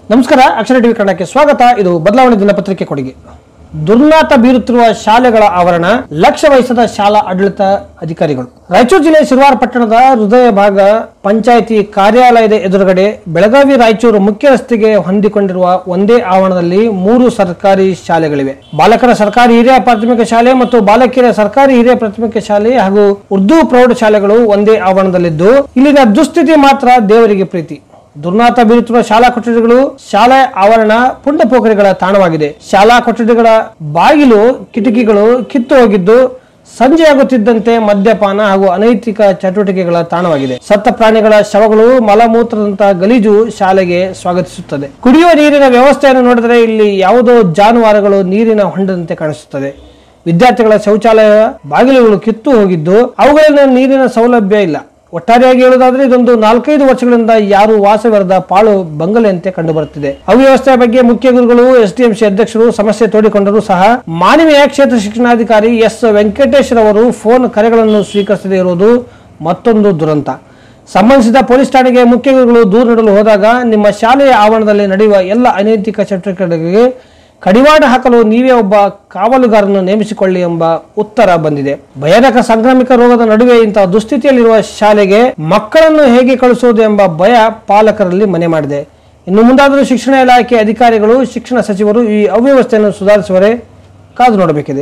ನಮಸ್ಕಾರ ಅಕ್ಷರ ಟಿವಿ ಕನ್ನಡಕ್ಕೆ ಸ್ವಾಗತ ಇದು ಬದಲಾವಣೆ ದಿನಪತ್ರಿಕೆ ಕೊಡುಗೆ ದುರ್ನಾತ ಬೀರುತ್ತಿರುವ ಶಾಲೆಗಳ ಆವರಣ ಲಕ್ಷ್ಯ ವಹಿಸದ ಶಾಲಾ ಆಡಳಿತ ಅಧಿಕಾರಿಗಳು ರಾಯಚೂರು ಜಿಲ್ಲೆ ಶಿರವಾರ ಪಟ್ಟಣದ ಹೃದಯ ಭಾಗ ಪಂಚಾಯಿತಿ ಕಾರ್ಯಾಲಯದ ಎದುರುಗಡೆ ಬೆಳಗಾವಿ ರಾಯಚೂರು ಮುಖ್ಯ ರಸ್ತೆಗೆ ಹೊಂದಿಕೊಂಡಿರುವ ಒಂದೇ ಆವರಣದಲ್ಲಿ ಮೂರು ಸರ್ಕಾರಿ ಶಾಲೆಗಳಿವೆ ಬಾಲಕರ ಸರ್ಕಾರಿ ಹಿರಿಯ ಪ್ರಾಥಮಿಕ ಶಾಲೆ ಮತ್ತು ಬಾಲಕಿಯರ ಸರ್ಕಾರಿ ಹಿರಿಯ ಪ್ರಾಥಮಿಕ ಶಾಲೆ ಹಾಗೂ ಉರ್ದು ಪ್ರೌಢಶಾಲೆಗಳು ಒಂದೇ ಆವರಣದಲ್ಲಿದ್ದು ಇಲ್ಲಿನ ದುಸ್ಥಿತಿ ಮಾತ್ರ ದೇವರಿಗೆ ಪ್ರೀತಿ ದುರ್ನಾತ ಬೀರುತ್ತಿರುವ ಶಾಲಾ ಕೊಠಡಿಗಳು ಶಾಲಾ ಆವರಣ ಪುಂಡ ಪೋಖರಿಗಳ ತಾಣವಾಗಿದೆ ಶಾಲಾ ಕೊಠಡಿಗಳ ಬಾಗಿಲು ಕಿಟಕಿಗಳು ಕಿತ್ತು ಹೋಗಿದ್ದು ಸಂಜೆಯಾಗುತ್ತಿದ್ದಂತೆ ಮದ್ಯಪಾನ ಹಾಗೂ ಅನೈತಿಕ ಚಟುವಟಿಕೆಗಳ ತಾಣವಾಗಿದೆ ಸತ್ತ ಪ್ರಾಣಿಗಳ ಶವಗಳು ಮಲಮೂತ್ರದಂತಹ ಗಲೀಜು ಶಾಲೆಗೆ ಸ್ವಾಗತಿಸುತ್ತದೆ ಕುಡಿಯುವ ನೀರಿನ ವ್ಯವಸ್ಥೆಯನ್ನು ನೋಡಿದರೆ ಇಲ್ಲಿ ಯಾವುದೋ ಜಾನುವಾರುಗಳು ನೀರಿನ ಹೊಂಡದಂತೆ ಕಾಣಿಸುತ್ತದೆ ವಿದ್ಯಾರ್ಥಿಗಳ ಶೌಚಾಲಯ ಬಾಗಿಲುಗಳು ಕಿತ್ತು ಹೋಗಿದ್ದು ಅವುಗಳಲ್ಲಿ ನೀರಿನ ಸೌಲಭ್ಯ ಇಲ್ಲ ಒಟ್ಟಾರೆಯಾಗಿ ಹೇಳುವುದಾದ್ರೆ ಇದೊಂದು ನಾಲ್ಕೈದು ವರ್ಷಗಳಿಂದ ಯಾರು ವಾಸವಿರದ ಪಾಳು ಬಂಗಲೆಯಂತೆ ಕಂಡುಬರುತ್ತಿದೆ ಅವ್ಯವಸ್ಥೆಯ ಬಗ್ಗೆ ಮುಖ್ಯ ಗುರುಗಳು ಎಸ್ಡಿಎಂಸಿ ಅಧ್ಯಕ್ಷರು ಸಮಸ್ಯೆ ತೋಡಿಕೊಂಡರೂ ಸಹ ಮಾನವೀಯ ಕ್ಷೇತ್ರ ಶಿಕ್ಷಣಾಧಿಕಾರಿ ಎಸ್ ವೆಂಕಟೇಶ್ ರವರು ಫೋನ್ ಕರೆಗಳನ್ನು ಸ್ವೀಕರಿಸದೇ ಇರುವುದು ಮತ್ತೊಂದು ದುರಂತ ಸಂಬಂಧಿಸಿದ ಪೊಲೀಸ್ ಠಾಣೆಗೆ ಮುಖ್ಯ ಗುರುಗಳು ದೂರು ನೀಡಲು ಹೋದಾಗ ನಿಮ್ಮ ಶಾಲೆಯ ಆವರಣದಲ್ಲಿ ನಡೆಯುವ ಎಲ್ಲ ಅನೈತಿಕ ಚಟುವಟಿಕೆಗಳಿಗೆ ಕಡಿವಾಣ ಹಾಕಲು ನೀವೇ ಒಬ್ಬ ಕಾವಲುಗಾರನ್ನು ನೇಮಿಸಿಕೊಳ್ಳಿ ಎಂಬ ಉತ್ತರ ಬಂದಿದೆ ಭಯಾನಕ ಸಾಂಕ್ರಾಮಿಕ ರೋಗದ ನಡುವೆ ಇಂತಹ ದುಸ್ಥಿತಿಯಲ್ಲಿರುವ ಶಾಲೆಗೆ ಮಕ್ಕಳನ್ನು ಹೇಗೆ ಕಳಿಸುವುದು ಎಂಬ ಭಯ ಪಾಲಕರಲ್ಲಿ ಮನೆ ಮಾಡಿದೆ ಇನ್ನು ಮುಂದಾದರೂ ಶಿಕ್ಷಣ ಇಲಾಖೆ ಅಧಿಕಾರಿಗಳು ಶಿಕ್ಷಣ ಸಚಿವರು ಈ ಅವ್ಯವಸ್ಥೆಯನ್ನು ಸುಧಾರಿಸುವರೆ ಕಾದು ನೋಡಬೇಕಿದೆ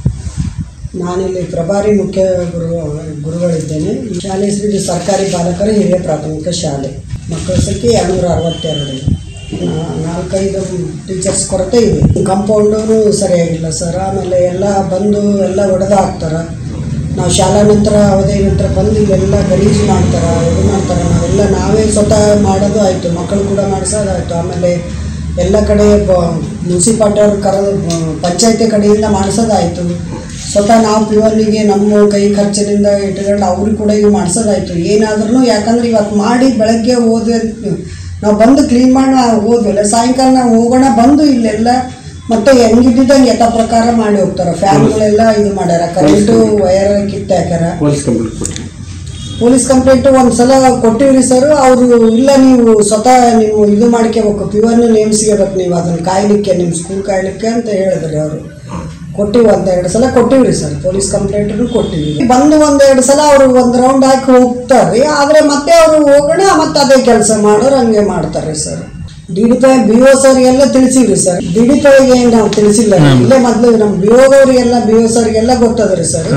ನಾನಿಲ್ಲಿ ಪ್ರಭಾರಿ ಮುಖ್ಯ ಗುರು ಗುರುಗಳಿದ್ದೇನೆ ಈ ಶಾಲೆ ಹೆಸರು ಇದು ಸರ್ಕಾರಿ ಬಾಲಕರ ಹಿರಿಯ ಪ್ರಾಥಮಿಕ ಶಾಲೆ ಮಕ್ಕಳ ಸಂಖ್ಯೆ ಎರಡುನೂರ ಅರವತ್ತೆರಡು ನಾ- ನಾಲ್ಕೈದು ಟೀಚರ್ಸ್ ಕೊರತೆ ಇದೆ ಕಾಂಪೌಂಡು ಸರಿಯಾಗಿಲ್ಲ ಸರ್ ಆಮೇಲೆ ಎಲ್ಲ ಬಂದು ಎಲ್ಲ ಒಡೆದು ಹಾಕ್ತಾರೆ ನಾವು ಶಾಲಾ ನಂತರ ಅವಧಿ ನಂತರ ಬಂದು ಇಲ್ಲೆಲ್ಲ ಗಲೀಜು ಮಾಡ್ತಾರೆ ಇದು ಮಾಡ್ತಾರೆ ನಾವೆಲ್ಲ ನಾವೇ ಸ್ವತಃ ಮಾಡೋದು ಆಯಿತು ಮಕ್ಕಳು ಕೂಡ ಮಾಡಿಸೋದಾಯಿತು ಆಮೇಲೆ ಎಲ್ಲ ಕಡೆ ಮುನ್ಸಿಪಾಲ್ಟಿ ಅವ್ರು ಕರೆದು ಪಂಚಾಯತಿ ಕಡೆಯಿಂದ ಮಾಡಿಸೋದಾಯಿತು ಸ್ವತಃ ನಾವು ಪ್ಯೂರ್ನಿಗೆ ನಮ್ಮ ಕೈ ಖರ್ಚಿನಿಂದ ಇಟ್ಕೊಂಡು ಅವ್ರಿಗೆ ಕೂಡ ಇದು ಮಾಡಿಸೋದಾಯಿತು ಏನಾದ್ರೂ ಯಾಕಂದ್ರೆ ಇವತ್ತು ಮಾಡಿ ಬೆಳಗ್ಗೆ ಹೋದ್ವಿ ನಾವು ಬಂದು ಕ್ಲೀನ್ ಮಾಡಿ ನಾವು ಹೋದ್ವಲ್ಲ ಸಾಯಂಕಾಲ ನಾವು ಹೋಗೋಣ ಬಂದು ಇಲ್ಲೆಲ್ಲ ಮತ್ತೆ ಹೆಂಗಿದ್ದಂಗೆ ಯಥ ಪ್ರಕಾರ ಮಾಡಿ ಹೋಗ್ತಾರೆ ಫ್ಯಾನ್ಗಳೆಲ್ಲ ಇದು ಮಾಡ್ಯಾರ ಕರೆಂಟು ವಯರ್ ಕಿತ್ತು ಹಾಕ್ಯಾರ ಪೊಲೀಸ್ ಕಂಪ್ಲೇಂಟ್ ಕೊಟ್ಟರೆ ಪೊಲೀಸ್ ಕಂಪ್ಲೇಂಟ್ ಒಂದು ಸಲ ಕೊಟ್ಟಿವ್ರಿ ಸರ್ ಅವರು ಇಲ್ಲ ನೀವು ಸ್ವತಃ ನೀವು ಇದು ಮಾಡ್ಕೋಬೇಕು ಪ್ಯೂರ್ನ ನೇಮಿಸ್ಕೋಬೇಕು ನೀವು ಅದನ್ನು ಕಾಯ್ಲಿಕ್ಕೆ ನಿಮ್ಮ ಸ್ಕೂಲ್ ಕಾಯ್ಲಿಕ್ಕೆ ಅಂತ ಹೇಳಿದ್ರಿ ಅವರು ಕೊಟ್ಟಿವಿ ಒಂದೆರಡು ಸಲ ಕೊಟ್ಟಿವ್ರಿ ಸರ್ ಪೊಲೀಸ್ ಕಂಪ್ಲೇಂಟನ್ನು ಕೊಟ್ಟಿವಿ ಬಂದು ಒಂದೆರಡು ಸಲ ಅವರು ಒಂದು ರೌಂಡ್ ಹಾಕಿ ಹೋಗ್ತಾರೆ ಆದರೆ ಮತ್ತೆ ಅವರು ಹೋಗೋಣ ಮತ್ತೆ ಅದೇ ಕೆಲಸ ಮಾಡೋರು ಹಂಗೆ ಮಾಡ್ತಾರೆ sir D D P I B O ಸರ್ಗೆಲ್ಲ ತಿಳಿಸಿವ್ರಿ ಸರ್ ಡಿ ಡಿ ಪೈಗೆ ಏನು ನಾವು ತಿಳಿಸಿಲ್ಲ ಇಲ್ಲೇ ಮೊದಲು ನಮ್ಮ ಬಿ ಒದವ್ರಿಗೆಲ್ಲ ಬಿ ಒ ಸರ್ಗೆಲ್ಲ ಗೊತ್ತದ್ರಿ ಸರ್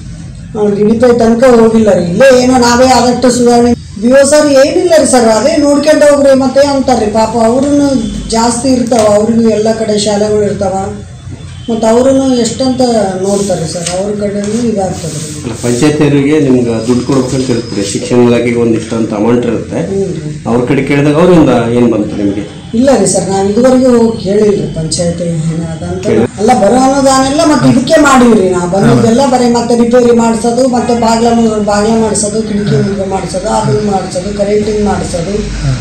ನಾವು ಗಿಣಿಪೈ ತನಕ ಹೋಗಿಲ್ಲ ರೀ ಇಲ್ಲೇ ಏನೋ ನಾವೇ ಆದಷ್ಟು ಸುಧಾರಣೆ ಬಿ ಒ ಸರ್ ಏನಿಲ್ಲ ರೀ ಸರ್ ಅದೇ ನೋಡ್ಕೊಂಡು ಹೋಗ್ರಿ ಮತ್ತೆ ಅಂತಾರೆ ಪಾಪ ಅವ್ರೂ ಜಾಸ್ತಿ ಇರ್ತಾವ ಅವ್ರಿಗೂ ಎಲ್ಲ ಕಡೆ ಶಾಲೆಗಳು ಇರ್ತಾವ ಮತ್ತು ಅವ್ರೂ ಎಷ್ಟಂತ ನೋಡ್ತಾರೆ ಸರ್ ಅವ್ರ ಕಡೆನೂ ಇದಾಗ್ತದೆ ರೀ ಅಲ್ಲ ಪಂಚಾಯತಿಯವರಿಗೆ ನಿಮ್ಗೆ ದುಡ್ಡು ಕೊಡ್ಬೇಕಂತ ಇರ್ತದೆ ಶಿಕ್ಷಣ ಇಲಾಖೆಗೆ ಒಂದಿಷ್ಟು ಅಂತ ಅಮೌಂಟ್ ಇರುತ್ತೆ ಹ್ಞೂ ರೀ ಅವ್ರ ಕಡೆ ಕೇಳಿದಾಗ ಅವರಿಂದ ಏನು ಬಂತು ನಿಮಗೆ ಇಲ್ಲ ರೀ ಸರ್ ನಾವು ಇದುವರೆಗೂ ಹೋಗಿ ಕೇಳಿಲ್ಲ ಪಂಚಾಯತಿ ಅದಂತ ಎಲ್ಲ ಬರೋ ಅನುದಾನೆಲ್ಲ ಮತ್ತೆ ಇದಕ್ಕೆ ಮಾಡಿವ್ರಿ ನಾವು ಬಂದಿದ್ದೆಲ್ಲ ಬರೀ ಮತ್ತೆ ರಿಪೇರಿ ಮಾಡಿಸೋದು ಮತ್ತೆ ಬಾಗ್ಲ ಮುಗ್- ಬಾಗ್ಲ ಮಾಡಿಸೋದು ಕಿಟಕಿ ಮುಗ್ಳು ಮಾಡಿಸೋದು ಅದನ್ನ ಮಾಡಿಸೋದು ಕರೆಂಟಿಂಗ್ ಮಾಡಿಸೋದು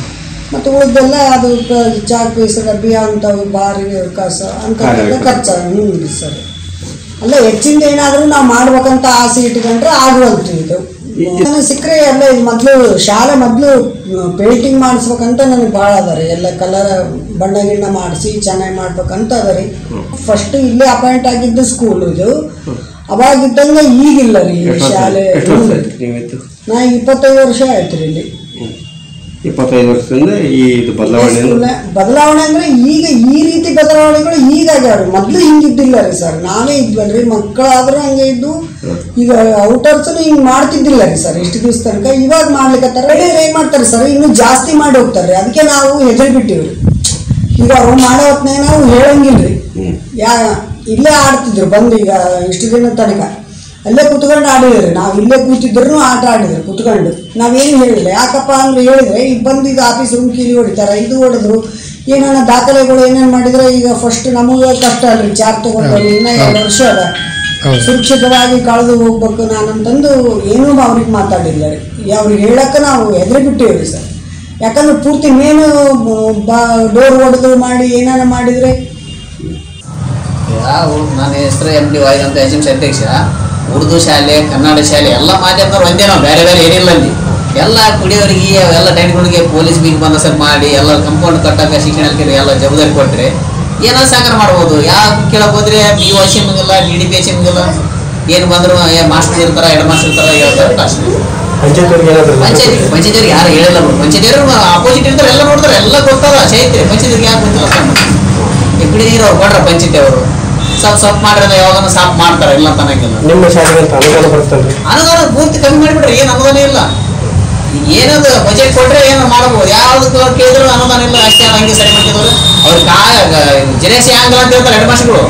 ಮತ್ತೆ ಉಳಿದೆಲ್ಲ ಅದು ಕ- ಚಾಕ್ ಪೀಸ್ ಡಬ್ಬಿ ಅಂಥವು ಬಾರಿಗೆ ಕಸ ಅಂಥದ್ದೆಲ್ಲ ಖರ್ಚು ಹ್ಞೂ ರೀ ಸರ್ ಅಲ್ಲ ಹೆಚ್ಚಿಂದ ಏನಾದರೂ ನಾವು ಮಾಡ್ಬೇಕಂತ ಆಸೆ ಇಟ್ಕೊಂಡ್ರೆ ಆಗುವಂತು ಇದು ನನಗೆ ಸಿಕ್ಕರೆ ಎಲ್ಲ ಇದು ಮೊದಲು ಶಾಲೆ ಮೊದಲು ಪೇಂಟಿಂಗ್ ಮಾಡಿಸ್ಬೇಕಂತ ನನಗೆ ಭಾಳ ಅದ ರೀ ಎಲ್ಲ ಕಲರ್ ಬಣ್ಣ ಗಿಣ್ಣ ಮಾಡಿಸಿ ಚೆನ್ನಾಗಿ ಮಾಡ್ಬೇಕಂತ ಅದ ರೀ ಫಸ್ಟ್ ಇಲ್ಲೇ ಅಪಾಯಿಂಟ್ ಆಗಿದ್ದು ಸ್ಕೂಲ್ ಇದು ಅವಾಗಿದ್ದಂಗೆ ಈಗಿಲ್ಲ ರೀ ಈ ಎಷ್ಟು ವರ್ಷ ಶಾಲೆ ಎಷ್ಟು ವರ್ಷ ಆಯ್ತು ನೀವಿತ್ತು ನಾ ಇಪ್ಪತ್ತೈದು ವರ್ಷ ಆಯ್ತು ರೀ ಇಲ್ಲಿ ಇಪ್ಪತ್ತೈದು ವರ್ಷದಿಂದ ಈ ಇದು ಬದಲಾವಣೆಯನ್ನು ಬದಲಾವಣೆ ಅಂದ್ರೆ ಈಗ ಈ ರೀತಿ ಬದಲಾವಣೆಗಳು ಈಗ ಆಗ್ಯಾವ್ರಿ ಮೊದ್ಲು ಹಿಂಗಿದ್ದಿಲ್ಲ ರೀ ಸರ್ ನಾನೇ ಇದ್ವಲ್ರಿ ಮಕ್ಕಳಾದ್ರೂ ಹಂಗೆ ಇದ್ದು ಈಗ ಔಟರ್ಸ್ ಹಿಂಗ್ ಮಾಡ್ತಿದ್ದಿಲ್ಲ ರೀ ಸರ್ ಇಷ್ಟು ದಿವಸ ತನಕ ಇವಾಗ ಮಾಡ್ಲಿಕ್ಕತ್ತಾರ ಹೇಳಿದ್ರೆ ಏನ್ ಮಾಡ್ತಾರೆ ಸರ್ ಇನ್ನು ಜಾಸ್ತಿ ಮಾಡಿ ಹೋಗ್ತಾರೆ ಅದಕ್ಕೆ ನಾವು ಹೆದರಿ ಬಿಟ್ಟಿವ್ರಿ ಈಗ ಅವ್ರು ಮಾಡೋ ಹೊತ್ನಾಗ ನಾವು ಹೇಳಂಗಿಲ್ರಿ ಯಾ ಇಲ್ಲೇ ಆಡ್ತಿದ್ರು ಬಂದು ಈಗ ಇಷ್ಟು ದಿನ ತನಕ ಅಲ್ಲೇ ಕುತ್ಕೊಂಡು ಆಡಿದ್ರಿ ನಾವು ಇಲ್ಲೇ ಕೂತಿದ್ರು ಆಟ ಆಡಿದ್ರು ಕುತ್ಕೊಂಡು ನಾವೇನು ಹೇಳಿಲ್ಲ ಯಾಕಪ್ಪ ಅಂದ್ರೆ ಹೇಳಿದ್ರೆ ಈಗ ಬಂದು ಈಗ ಆಫೀಸ್ ರೂಮ್ ಕೀಲಿ ಹೊಡಿತಾರೆ ಇದು ಹೊಡೆದ್ರು ಏನೇನ ದಾಖಲೆಗಳು ಏನೇನು ಮಾಡಿದ್ರೆ ಈಗ ಫಸ್ಟ್ ನಮಗೆ ಕಷ್ಟ ಅಲ್ರಿ ಚಾರ್ ತಗೊಂಡ್ರು ಇನ್ನ ಎರಡು ವರ್ಷ ಅದ ಸುರಕ್ಷಿತವಾಗಿ ಕಳೆದು ಹೋಗ್ಬೇಕು ನಾನಂತಂದು ಏನೂ ಅವ್ರಿಗೆ ಮಾತಾಡಿಲ್ಲ ರೀ ಅವ್ರಿಗೆ ಹೇಳಕ್ಕೆ ನಾವು ಹೆದರಿ ಬಿಟ್ಟಿವ್ರಿ ಸರ್ ಯಾಕಂದ್ರೆ ಪೂರ್ತಿ ಮೇನು ಬಾ ಡೋರ್ ಹೊಡೆದು ಮಾಡಿ ಏನಾನ ಮಾಡಿದ್ರೆ ಯಾವ ನನ್ನ ಹೆಸರು ಎಮ್ ಡಿ ವಾಯ್ದ್ ಅಂತ ಎಸ್ ಎಂ ಸಿ ಅಧ್ಯಕ್ಷ ಉರ್ದು ಶಾಲೆ ಕನ್ನಡ ಶಾಲೆ ಎಲ್ಲ ಮಾಧ್ಯಮದವ್ರು ಒಂದೇ ನಾವು ಬೇರೆ ಬೇರೆ ಏನಿಲ್ಲ ಅಲ್ಲಿ ಎಲ್ಲ ಕುಡಿಯೋರಿಗೆ ಎಲ್ಲ ಟೈಮ್ಗಳಿಗೆ ಪೊಲೀಸ್ ಬೀಗ್ ಬಂದ ಸರ್ ಮಾಡಿ ಎಲ್ಲ ಕಂಪೌಂಡ್ ಕಟ್ಟಾಕ ಶಿಕ್ಷಣ ಇಲಾಖೆ ಎಲ್ಲ ಜವಾಬ್ದಾರಿ ಕೊಟ್ರೆ ಏನೋ ಸಾಕಾರ ಮಾಡ್ಬೋದು ಯಾವ ಕೇಳಕ್ ಹೋದ್ರೆ ಬಿ ಒ ಸಿ ಎಮ್ಗೆಲ್ಲ ಡಿ ಡಿ ಪಿ ಎಚ್ ಎಮ್ಗೆಲ್ಲ ಏನು ಬಂದ್ರು ಏ ಮಾಸ್ಟರ್ ಇರ್ತಾರ ಹೆಡ್ ಮಾಸ್ಟರ್ ಇರ್ತಾರ ಹೇಳ್ತಾರೆ ಕಷ್ಟ ಪಂಚಾಯತ್ ಏನಾದ್ರು ಪಂಚಾಯತ್ ಪಂಚಾಯತ್ ಯಾರು ಹೇಳಿಲ್ಲ ಪಂಚಾಯತ್ ಅಪೋಸಿಟ್ ಇರ್ತಾರೆ ಎಲ್ಲ ನೋಡ್ತಾರೆ ಎಲ್ಲ ಗೊತ್ತಲ್ಲ ಚೈತ್ರಿ ಪಂಚಾಯತ್ ಯಾಕೆ ಗೊತ್ತಿಲ್ಲ ಎಕ್ಕಡಿ ನೀರು ಅವ್ರು ಕೊಡ್ರ ಪಂಚಾಯತ್ ಅವರು ಸ್ವಲ್ಪ ಸ್ವಲ್ಪ ಮಾಡಿದ್ರೆ ಯಾವಾಗ ಸಾಫ್ ಮಾಡ್ತಾರೆ ಇಲ್ಲ ಅಂತ ಅನ್ನಂಗಿಲ್ಲ ನಿಮ್ಮ ಶಾಲೆಗೆ ಅಂತ ಅನುದಾನ ಬರುತ್ತಲ್ರಿ ಅನುದಾನ ಪೂರ್ತಿ ಕಮ್ಮಿ ಮಾಡಿಬಿಟ್ರೆ ಏನು ಅನುದಾನ ಇಲ್ಲ ಏನದು ಬಜೆಟ್ ಕೊಟ್ರೆ ಏನು ಮಾಡಬಹುದು ಯಾವ್ದು ಕೇಳಿದ್ರು ಅನುದಾನ ಇಲ್ಲ ಅಷ್ಟೇ ಅದ್ ಹಂಗೆ ಸರಿ ಮಾಡ್ತಿದ್ರು ಅವ್ರು ಕಾ ಜೆರೆಸಿ ಆಗಲ್ಲ ಅಂತ ಹೇಳ್ತಾರೆ ಹೆಡ್ ಮಾಸ್ಟರ್ಗಳು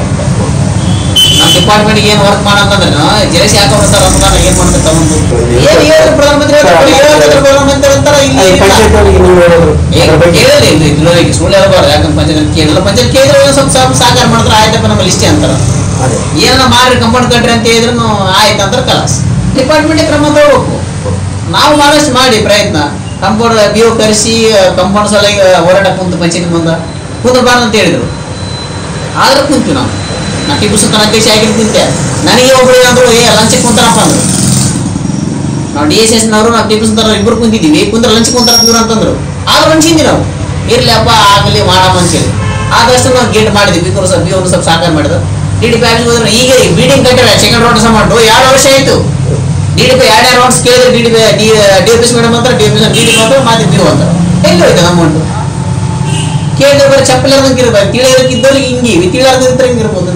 ನಮ್ಮ ಡಿಪಾರ್ಟ್ಮೆಂಟ್ ಏನು ವರ್ಕ್ ಮಾಡಂತಂದ್ರೆ ಜೆರೆಸಿ ಹಾಕೊಂಡ್ಬಿಡ್ತಾರೆ ಅನುದಾನ ಏನ್ ಮಾಡ್ತಾರೆ ತಗೊಂಡು ಏನು ಹೇಳಿದ್ರು ಪ್ರಧಾನಮಂತ್ರಿ ಹೇಳ್ತಾರೆ, ಹೇಳಿದ್ರು ಪ್ರಧಾನಮಂತ್ರಿ ಅಂತಾರೆ ಇಲ್ಲಿ ಈ ಇಲ್ಲ. ಪಂಚಾಯತ್ ಅವರಿಗೆ ನೀವು ಏನಾದ್ರು ಏ, ಅದ್ರ ಬಗ್ಗೆ ಕೇಳಿಲ್ಲ ಇಲ್ಲಿ ಇದ್ರೊಳಗೆ ಸುಳ್ಳು ಹೇಳ್ಬಾರ್ದು ಯಾಕಂದ್ರೆ ಪಂಚಾಯತ್ ಕೇಳಿಲ್ಲ ಪಂಚಾಯತ್ ಕೇಳಿದ್ರೆ ಒಂದ್ ಸ್ವಲ್ಪ ಸ್ವಲ್ಪ ಸಾಕಾರ ಮಾಡ್ತಾರೆ ಆಯ್ತಪ್ಪ ನಮ್ಮಲ್ಲಿ ಇಷ್ಟೇ ಅಂತಾರ ಅದೇ ಏನನ್ನ ಮಾಡ್ರಿ ಕಂಪೌಂಡ್ ಕಟ್ರಿ ಅಂತ ಹೇಳಿದ್ರು ಆಯ್ತು ಅಂದ್ರೆ ಕಲಾಸ್ ಡಿಪಾರ್ಟ್ಮೆಂಟ್ ಕ್ರಮ ತಗೋಬೇಕು ನಾವು ಮಾಡಷ್ಟು ಮಾಡಿ ಪ್ರಯತ್ನ ಕಂಪೌಂಡ್ ಬಿ ಒ ಕರೆಸಿ ಕಂಪೌಂಡ್ ಸಲ ಹೋರಾಟ ಕುಂತು ಪಂಚಾಯತ್ ಮುಂದೆ ಕೂದಬಾರ್ದು ಅಂತ ಹೇಳಿದ್ರು ಆದ್ರೆ ಕುಂತು ನಾವು ನಾ ಟಿಪ್ಪು ಸುಲ್ತಾನ್ ಅಧ್ಯಕ್ಷ ಆಗಿ ಕುಂತೆ ನನಗೆ ಒಬ್ರು ಏನಾದ್ರು ಏ ಲಂಚಕ್ಕೆ ಕುಂತಾರಪ್ಪ ಅಂದ್ರು ನಾವು ಡಿ ಎಸ್ ಎಸ್ನವರು ನಾವು ಟಿಪ್ಪು ಸುಲ್ತಾನ್ ಇಬ್ಬರು ಕುಂತಿದ್ದೀವಿ ಕುಂದ್ರೆ ಲಂಚ್ ಕುಂತಾರಪ್ಪ ಇವ್ರು ಅಂತಂದ್ರು ಆದ್ರೆ ಲಂಚಿಂದಿ ನಾವು ಇರ್ಲಿ ಅಪ್ಪ ಆಗಲಿ ಮಾಡಮ್ಮ ಅಂತೇಳಿ ಆದಷ್ಟು ನಾವು ಗೇಟ್ ಮಾಡಿದ್ವಿ ಬಿ ಸ್ವಲ್ಪ ಬಿ ಸ್ವಲ್ಪ ಸಾಕಾರ ಮಾಡಿದ್ರು ಡಿ ಡಿ ಪಿ ಆಫೀಸ್ ಹೋದ್ರೆ ಈಗ ಬಿಲ್ಡಿಂಗ್ ಕಟ್ಟಿರ ಸೆಕೆಂಡ್ ರೌಂಡ್ ಸಹ ಮಾಡು ಎರಡು ವರ್ಷ ಆಯ್ತು ಡಿ ಡಿ ಪಿ ಎರಡು ಎರಡು ರೌಂಡ್ಸ್ ಕೇಳಿದ್ರೆ D D P D D F S madam ಅಂತ D F S D D P ಅಂತ ಮಾತಿ ಬಿ ಅಂತ ಎಲ್ಲಿ ಹೋಯ್ತು ಅಮೌಂಟ್ ಕೇಳಿದ್ರೆ ಬರೀ ಚಪ್ಪಲ್ ಇರ್ದಂಗೆ ಇರ್ಬೇಕು ತಿಳಿಯೋದಕ್ಕೆ ಇದ್ದವ್ರಿಗೆ ಹಿಂಗೆ ತಿಳಿಯಾರ್ದಂದ್ರೆ ಹಿಂಗೆ ಇರ್ಬೋದು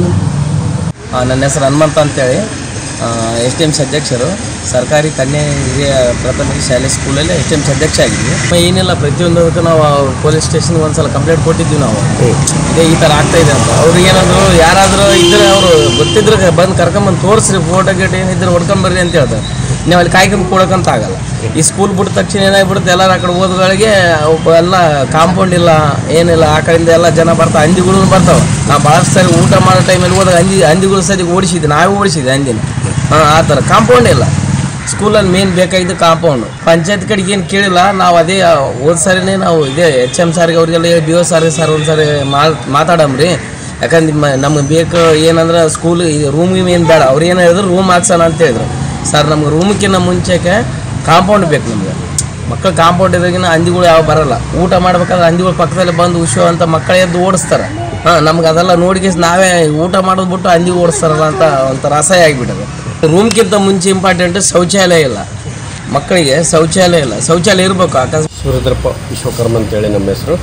ಆ, ನನ್ನ ಹೆಸರು ಹನುಮಂತ ಅಂತೇಳಿ ಎಸ್ ಟಿ ಎಮ್ ಸಿ ಅಧ್ಯಕ್ಷರು ಸರ್ಕಾರಿ ಕನ್ಯಾ ಹಿರಿಯ ಪ್ರಾಥಮಿಕ ಶಾಲೆ ಸ್ಕೂಲಲ್ಲಿ ಎಸ್ ಟಿ ಎಮ್ ಸಿ ಅಧ್ಯಕ್ಷ ಆಗಿದ್ವಿ ಏನಿಲ್ಲ ಪ್ರತಿಯೊಂದಕ್ಕೂ ನಾವು ಪೊಲೀಸ್ ಸ್ಟೇಷನ್ಗೆ ಒಂದ್ಸಲ ಕಂಪ್ಲೇಂಟ್ ಕೊಟ್ಟಿದ್ವಿ ನಾವು ಇದೇ ಈ ಥರ ಆಗ್ತಾ ಇದೆ ಅಂತ ಅವ್ರಿಗೆ ಏನಾದ್ರು ಯಾರಾದರೂ ಇದ್ರೆ ಅವರು ಗೊತ್ತಿದ್ರೆ ಬಂದು ಕರ್ಕೊಂಬಂದು ತೋರಿಸ್ರಿ ಫೋಟೋ ಗಿಟ್ ಏನಿದ್ರೆ ಹೊಡ್ಕೊಂಬರ್ರಿ ಅಂತ ಹೇಳ್ತಾರೆ ನೀವು ಅಲ್ಲಿ ಕಾಯ್ಕೊಂಡು ಕೊಡೋಕ್ಕಂತ ಆಗಲ್ಲ ಈ ಸ್ಕೂಲ್ ಬಿಟ್ಟ ತಕ್ಷಣ ಏನಾಗ್ಬಿಡುತ್ತೆ ಎಲ್ಲರೂ ಆ ಕಡೆ ಓದುಗಳಿಗೆ ಒಬ್ಬ ಎಲ್ಲ ಕಾಂಪೌಂಡ್ ಇಲ್ಲ ಏನಿಲ್ಲ ಆ ಕಡೆಯಿಂದ ಎಲ್ಲ ಜನ ಬರ್ತಾವೆ ಹಂದಿಗಳು ಬರ್ತಾವೆ ನಾವು ಭಾಳಷ್ಟು ಸರಿ ಊಟ ಮಾಡೋ ಟೈಮಲ್ಲಿ ಹೋದಾಗ ಹಂದಿ ಹಂದಿಗಳು ಸದಿ ಓಡಿಸಿದ್ವಿ ನಾವೇ ಓಡಿಸಿದ್ವಿ ಹಂದಿನ ಹಾಂ ಆ ಥರ ಕಾಂಪೌಂಡ್ ಇಲ್ಲ ಸ್ಕೂಲಲ್ಲಿ ಮೇನ್ ಬೇಕಾಗಿದ್ದು ಕಾಂಪೌಂಡು ಪಂಚಾಯತ್ ಕಡೆಗೆ ಏನು ಕೇಳಿಲ್ಲ ನಾವು ಅದೇ ಹೋದ ಸಾರಿನೇ ನಾವು ಇದೇ ಎಚ್ ಎಮ್ ಸಾರಿಗೆ ಅವ್ರಿಗೆಲ್ಲ ಬಿ ಒ ಸಾರಿಗೆ ಸರ್ ಒಂದು ಸಾರಿ ಮಾತಾಡಮ್ರಿ ಯಾಕಂದ್ರೆ ನಿಮ್ಮ ನಮ್ಗೆ ಬೇಕು ಏನಂದ್ರೆ ಸ್ಕೂಲ್ ರೂಮ್ ಏನು ಬೇಡ ಅವ್ರು ಏನು ಹೇಳಿದ್ರು ರೂಮ್ ಹಾಕ್ಸೋಣ ಅಂತ ಹೇಳಿದ್ರು ಸರ್ ನಮ್ಗೆ ರೂಮ್ಕಿನ್ನ ಮುಂಚೆಗೆ ಕಾಂಪೌಂಡ್ ಬೇಕು ನಮ್ಗೆ ಮಕ್ಕಳು ಕಾಂಪೌಂಡ್ ಇದ್ದಾಗಿನ ಹಂದಿಗಳು ಯಾವ ಬರಲ್ಲ ಊಟ ಮಾಡ್ಬೇಕಾದ್ರೆ ಹಂದಿಗಳು ಪಕ್ಕದಲ್ಲಿ ಬಂದು ಉಶೋ ಅಂತ ಮಕ್ಕಳು ಎದ್ದು ಓಡಿಸ್ತಾರೆ ಹಾಂ ನಮ್ಗೆ ಅದೆಲ್ಲ ನೋಡಿಗೆ ನಾವೇ ಊಟ ಮಾಡೋದು ಬಿಟ್ಟು ಹಂದಿ ಓಡಿಸ್ತಾರಲ್ಲ ಅಂತ ಒಂಥರ ಅಸಹ್ಯ ಆಗಿಬಿಟ್ಟದೆ ರೂಮ್ಗಿಂತ ಮುಂಚೆ ಇಂಪಾರ್ಟೆಂಟ್ ಶೌಚಾಲಯ ಇಲ್ಲ ಮಕ್ಕಳಿಗೆ ಶೌಚಾಲಯ ಇಲ್ಲ ಶೌಚಾಲಯ ಇರಬೇಕು ಅಕಸ್ಮಾತ್ ಸೂರ್ಯದ್ರಪ್ಪ ವಿಶ್ವಕರ್ಮ ಅಂತೇಳಿ ನಮ್ಮ ಹೆಸರು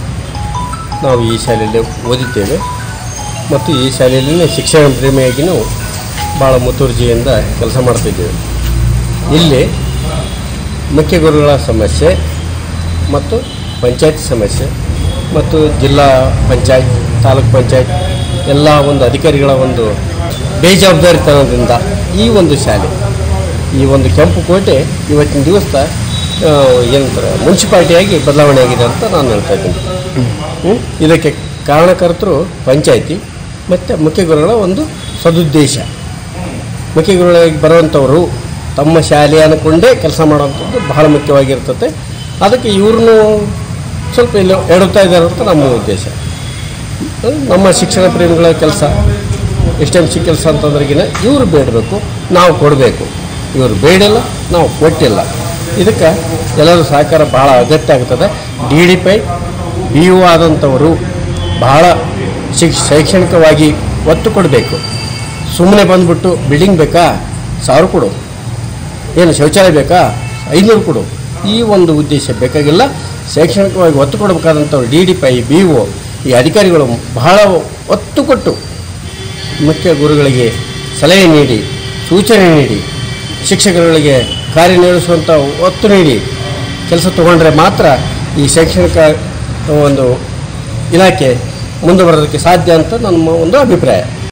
ನಾವು ಈ ಶಾಲೆಯಲ್ಲಿ ಓದಿದ್ದೇವೆ ಮತ್ತು ಈ ಶಾಲೆಯಲ್ಲಿ ಶಿಕ್ಷಣ ಪ್ರೇಮಿಯಾಗಿಯೂ ಭಾಳ ಮುತುರ್ಜಿಯಿಂದ ಕೆಲಸ ಮಾಡ್ತಿದ್ದೇವೆ ಇಲ್ಲಿ ಮುಖ್ಯ ಗುರುಗಳ ಸಮಸ್ಯೆ ಮತ್ತು ಪಂಚಾಯತ್ ಸಮಸ್ಯೆ ಮತ್ತು ಜಿಲ್ಲಾ ಪಂಚಾಯತ್ ತಾಲೂಕ್ ಪಂಚಾಯತ್ ಎಲ್ಲ ಒಂದು ಅಧಿಕಾರಿಗಳ ಒಂದು ಬೇಜವಾಬ್ದಾರಿತನದಿಂದ ಈ ಒಂದು ಶಾಲೆ ಈ ಒಂದು ಕೆಂಪು ಕೋಟೆ ಇವತ್ತಿನ ದಿವಸ ಆ, ಏನಂತಾರೆ ಮುನ್ಸಿಪಾಲ್ಟಿಯಾಗಿ ಬದಲಾವಣೆ ಆಗಿದೆ ಅಂತ ನಾನು ಹೇಳ್ತಾ ಇದ್ದೀನಿ ಹ್ಮ್? ಇದಕ್ಕೆ ಕಾರಣಕರ್ತರು ಪಂಚಾಯತಿ ಮತ್ತು ಮುಖ್ಯ ಗುರುಗಳ ಒಂದು ಸದುದ್ದೇಶ ಮುಖ್ಯ ಗುರುಗಳಾಗಿ ಬರುವಂಥವರು ತಮ್ಮ ಶಾಲೆ ಅನ್ಕೊಂಡೇ ಕೆಲಸ ಮಾಡುವಂಥದ್ದು ಬಹಳ ಮುಖ್ಯವಾಗಿರ್ತದೆ ಅದಕ್ಕೆ ಇವ್ರನ್ನೂ ಸ್ವಲ್ಪ ಇಲ್ಲಿ ಎಡುತ್ತಾ ಇದ್ದಾರೆ ಅಂತ ನಮ್ಮ ಉದ್ದೇಶ ಹ್ಮ್? ನಮ್ಮ ಶಿಕ್ಷಣ ಪ್ರೇಮಿಗಳ ಕೆಲಸ ಎಸ್ ಎಮ್ ಸಿ ಕೆಲಸ ಅಂತಂದ್ರಿಗಿನ ಇವರು ಬೇಡಬೇಕು ನಾವು ಕೊಡಬೇಕು ಇವರು ಬೇಡಿಲ್ಲ ನಾವು ಕೊಟ್ಟಿಲ್ಲ ಇದಕ್ಕೆ ಎಲ್ಲರೂ ಸಹಕಾರ ಭಾಳ ಅಗತ್ಯ ಆಗ್ತದೆ D D P I B U ಆದಂಥವರು ಬಹಳ ಶಿಕ್ ಶೈಕ್ಷಣಿಕವಾಗಿ ಒತ್ತು ಕೊಡಬೇಕು ಸುಮ್ಮನೆ ಬಂದ್ಬಿಟ್ಟು ಬಿಲ್ಡಿಂಗ್ ಬೇಕಾ ಸಾವಿರ ಕೊಡು ಏನು ಶೌಚಾಲಯ ಬೇಕಾ ಐನೂರು ಕೊಡು ಈ ಒಂದು ಉದ್ದೇಶ ಬೇಕಾಗಿಲ್ಲ ಶೈಕ್ಷಣಿಕವಾಗಿ ಒತ್ತು ಕೊಡಬೇಕಾದಂಥವ್ರು D D P I B O ಈ ಅಧಿಕಾರಿಗಳು ಬಹಳ ಒತ್ತು ಕೊಟ್ಟು ಮುಖ್ಯ ಗುರುಗಳಿಗೆ ಸಲಹೆ ನೀಡಿ ಸೂಚನೆ ನೀಡಿ ಶಿಕ್ಷಕರುಗಳಿಗೆ ಕಾರ್ಯನಿರ್ವಹಿಸುವಂಥ ಒತ್ತು ನೀಡಿ ಕೆಲಸ ತಗೊಂಡ್ರೆ ಮಾತ್ರ ಈ ಶೈಕ್ಷಣಿಕ ಒಂದು ಇಲಾಖೆ ಮುಂದೆ ಬರೋದಕ್ಕೆ ಸಾಧ್ಯ ಅಂತ ನಮ್ಮ ಒಂದು ಅಭಿಪ್ರಾಯ